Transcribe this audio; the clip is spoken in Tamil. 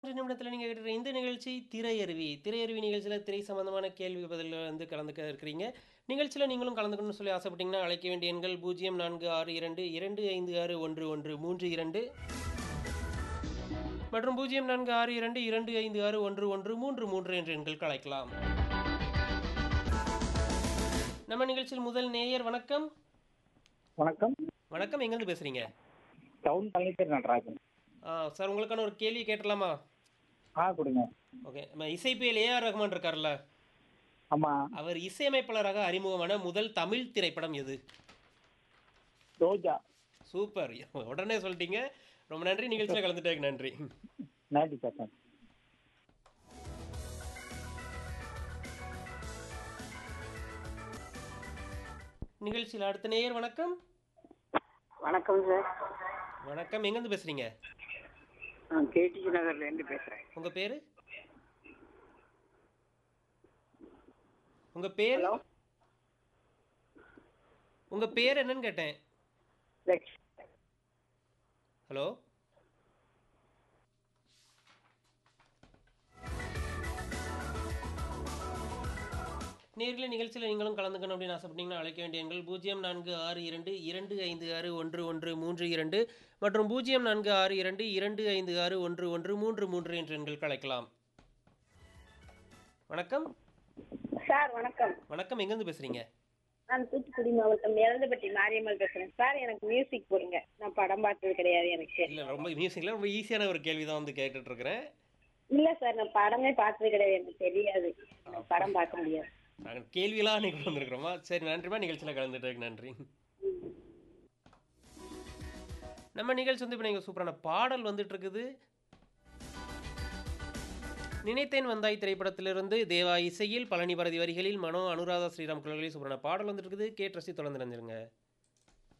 ஒரு நிமிடத்தில் நீங்கள் கேட்டுற இந்த நிகழ்ச்சி திரையருவி திரையருவி நிகழ்ச்சியில் திரை சம்பந்தமான கேள்வி பதிலில் வந்து கலந்துக்க இருக்கிறீங்க நிகழ்ச்சியில் நீங்களும் கலந்துக்கணும்னு சொல்லி ஆசைப்பட்டீங்கன்னா அழைக்க வேண்டிய எண்கள் பூஜ்ஜியம் நான்கு ஆறு இரண்டு இரண்டு ஐந்து ஆறு ஒன்று ஒன்று மூன்று இரண்டு மற்றும் பூஜ்ஜியம் நான்கு ஆறு இரண்டு இரண்டு ஐந்து ஆறு ஒன்று ஒன்று மூன்று மூன்று என்ற எண்களுக்கு அழைக்கலாம் நம்ம நிகழ்ச்சியில் முதல் நேயர் வணக்கம் வணக்கம் வணக்கம் எங்கேருந்து பேசுகிறீங்க டவுன் பழனிப்பேர் நடராஜன் ஆ சார் உங்களுக்கான ஒரு கேள்வி கேட்டலாமா ஆ கொடுங்க ஓகே நம்ம இசைப்பியல் ஏஆர் ரஹ்மான் இருக்கார்ல ஆமா அவர் இசையமைப்பாளராக அறிமுகமான முதல் தமிழ் திரைப்படம் எது ரோஜா சூப்பர் உடனே சொல்லிட்டீங்க ரொம்ப நன்றி நிகழ்ச்சியில் கலந்துட்டேன் நன்றி நன்றி சார் நிகழ்ச்சியில் அடுத்த நேயர் வணக்கம் வணக்கம் சார் வணக்கம் எங்கேருந்து பேசுறீங்க நான் கேடிஜி நகர்ல இருந்து பேசுறேன் உங்க பேரு உங்க பேர் ஹலோ உங்க பேர் என்னன்னு கேட்டேன் லட்சுமி ஹலோ நேர்களை நிகழ்ச்சியில் நீங்களும் கலந்துக்கணும் அப்படின்னு ஆசைப்பட்டீங்கன்னா அழைக்க வேண்டிய எண்கள் பூஜ்ஜியம் நான்கு ஆறு இரண்டு இரண்டு ஐந்து ஆறு ஒன்று ஒன்று மூன்று இரண்டு மற்றும் பூஜ்ஜியம் நான்கு ஆறு இரண்டு இரண்டு ஐந்து ஆறு ஒன்று ஒன்று மூன்று மூன்று என்ற எண்களுக்கு அழைக்கலாம் வணக்கம் சார் வணக்கம் வணக்கம் எங்கேருந்து பேசுறீங்க நான் தூத்துக்குடி மாவட்டம் எலந்தப்பட்டி மாரியம்மாள் பேசுறேன் சார் எனக்கு மியூசிக் போடுங்க நான் படம் பார்த்தது கிடையாது எனக்கு இல்லை ரொம்ப மியூசிக்கில் ரொம்ப ஈஸியான ஒரு கேள்வி தான் வந்து கேட்டுட்டு இருக்கிறேன் இல்ல சார் நான் படமே பார்த்தது கிடையாது எனக்கு தெரியாது எனக்கு படம் பார்க்க முடியாது நாங்கள் கேள்வியெல்லாம் அன்னைக்கு வந்திருக்கிறோமா சரி நன்றிமா நிகழ்ச்சியில் கலந்துட்டதுக்கு நன்றி நம்ம நிகழ்ச்சி வந்து இப்போ நீங்கள் சூப்பரான பாடல் வந்துட்டு இருக்குது நினைத்தேன் வந்தாய் திரைப்படத்திலிருந்து தேவா இசையில் பழனி பாரதி வரிகளில் மனோ அனுராதா ஸ்ரீராம் குரல்களில் சூப்பரான பாடல் வந்துட்டு இருக்குது கேட்டு ரசி தொடர்ந்து நினைஞ்சிருங்க